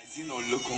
عايزين نقول لكم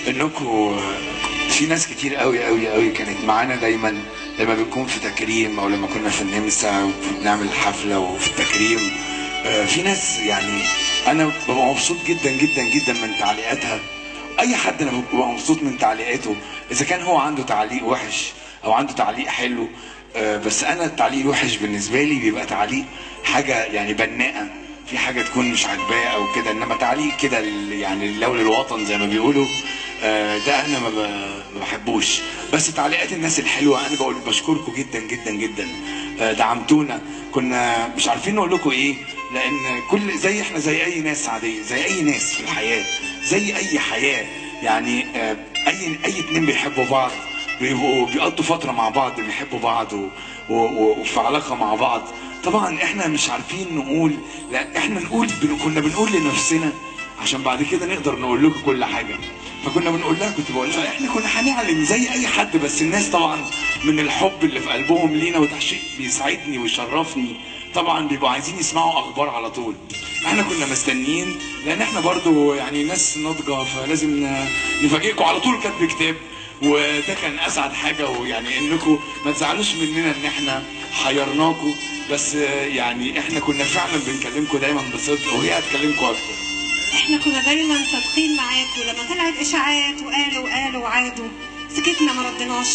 انكم في ناس كتير قوي قوي قوي كانت معانا دايما لما بنكون في تكريم او لما كنا في النمسا وبنعمل حفله وفي التكريم آه، في ناس يعني انا ببقى مبسوط جدا جدا جدا من تعليقاتها اي حد انا ببقى مبسوط من تعليقاته اذا كان هو عنده تعليق وحش او عنده تعليق حلو آه، بس انا التعليق الوحش بالنسبه لي بيبقى تعليق حاجه يعني بناءه في حاجه تكون مش عاجباه او كده انما تعليق كده ال- يعني لولا الوطن زي ما بيقولوا آه، ده انا ما ب- ما بحبوش بس تعليقات الناس الحلوه انا بقول بشكركم جدا جدا جدا آه، دعمتونا كنا مش عارفين نقول لكم ايه لان كل زي احنا زي اي ناس عاديه زي اي ناس في الحياه زي اي حياه يعني آه، اي اي اتنين بيحبوا بعض بيبقوا بيقضوا فترة مع بعض بيحبوا بعض و... و... و... وفي علاقة مع بعض طبعا احنا مش عارفين نقول لا احنا نقول بن... كنا بنقول لنفسنا عشان بعد كده نقدر نقول لكم كل حاجة فكنا بنقول لها كنت بقول لها احنا كنا هنعلن زي اي حد بس الناس طبعا من الحب اللي في قلبهم لينا وده شيء بيسعدني ويشرفني طبعا بيبقوا عايزين يسمعوا اخبار على طول احنا كنا مستنيين لان احنا برضو يعني ناس ناضجه فلازم ن- نفاجئكم على طول كاتب كتاب وده كان اسعد حاجه ويعني انكم ما تزعلوش مننا ان احنا حيرناكم بس آه، يعني احنا كنا فعلا بنكلمكم دايما بصدق وهي هتكلمكم اكتر احنا كنا دايما صادقين معاكم لما طلعت اشاعات وقالوا وقالوا وعادوا سكتنا ما ردناش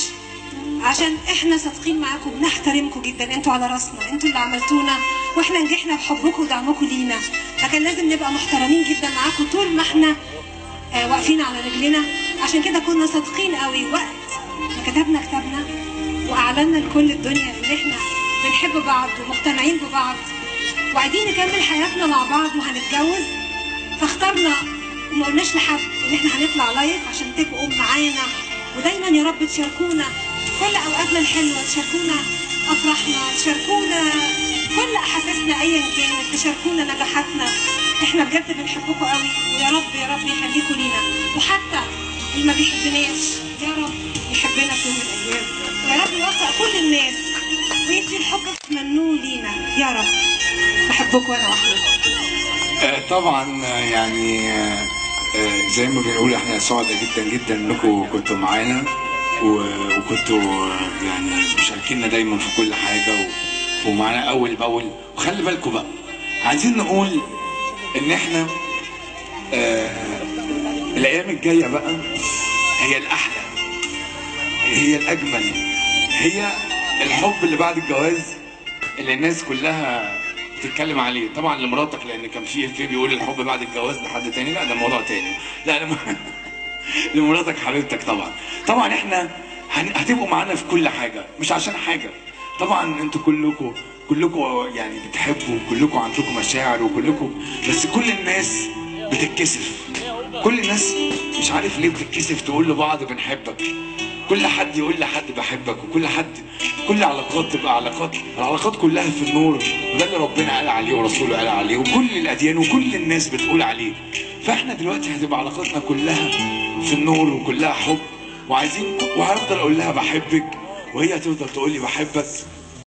عشان احنا صادقين معاكم بنحترمكم جدا انتوا على راسنا انتوا اللي عملتونا واحنا نجحنا بحبكم ودعمكم لينا فكان لازم نبقى محترمين جدا معاكم طول ما احنا آه واقفين على رجلنا عشان كده كنا صادقين قوي وقت ما كتبنا كتابنا واعلنا لكل الدنيا ان احنا بنحب بعض ومقتنعين ببعض وعايزين نكمل حياتنا مع بعض وهنتجوز فاخترنا وما قلناش لحد ان احنا هنطلع لايف عشان تبقوا معانا ودايما يا رب تشاركونا كل اوقاتنا الحلوه تشاركونا افراحنا تشاركونا كل احاسيسنا ايا كانت تشاركونا نجاحاتنا احنا بجد بنحبكم قوي ويا رب يا رب يخليكم لينا وحتى اللي ما بيحبناش يا رب يحبنا في يوم من الايام ويا رب يوفق كل الناس ويدي الحب تتمنوه لينا يا رب بحبكم انا وحضرتك آه، طبعا آه، يعني آه، آه، زي ما بنقول احنا سعداء جدا جدا انكم كنتوا معانا و- وكنتوا آه، يعني مشاركينا دايما في كل حاجه و- ومعانا اول باول وخلي بالكم بقى عايزين نقول ان احنا آه، الايام الجايه بقى هي الاحلى هي الاجمل هي الحب اللي بعد الجواز اللي الناس كلها بتتكلم عليه طبعا لمراتك لان كان في في بيقول الحب بعد الجواز لحد تاني لا ده موضوع تاني لا لم... لمراتك حبيبتك طبعا طبعا احنا هن... هتبقوا معانا في كل حاجه مش عشان حاجه طبعا انتوا كلكم كلكم يعني بتحبوا كلكم عندكم مشاعر وكلكم بس كل الناس بتتكسف كل الناس مش عارف ليه بتتكسف تقول لبعض بنحبك كل حد يقول لحد بحبك وكل حد كل علاقات تبقى علاقات العلاقات كلها في النور وده اللي ربنا قال عليه ورسوله قال عليه وكل الاديان وكل الناس بتقول عليه فاحنا دلوقتي هتبقى علاقاتنا كلها في النور وكلها حب وعايزين وهفضل اقول لها بحبك وهي تفضل تقول لي بحبك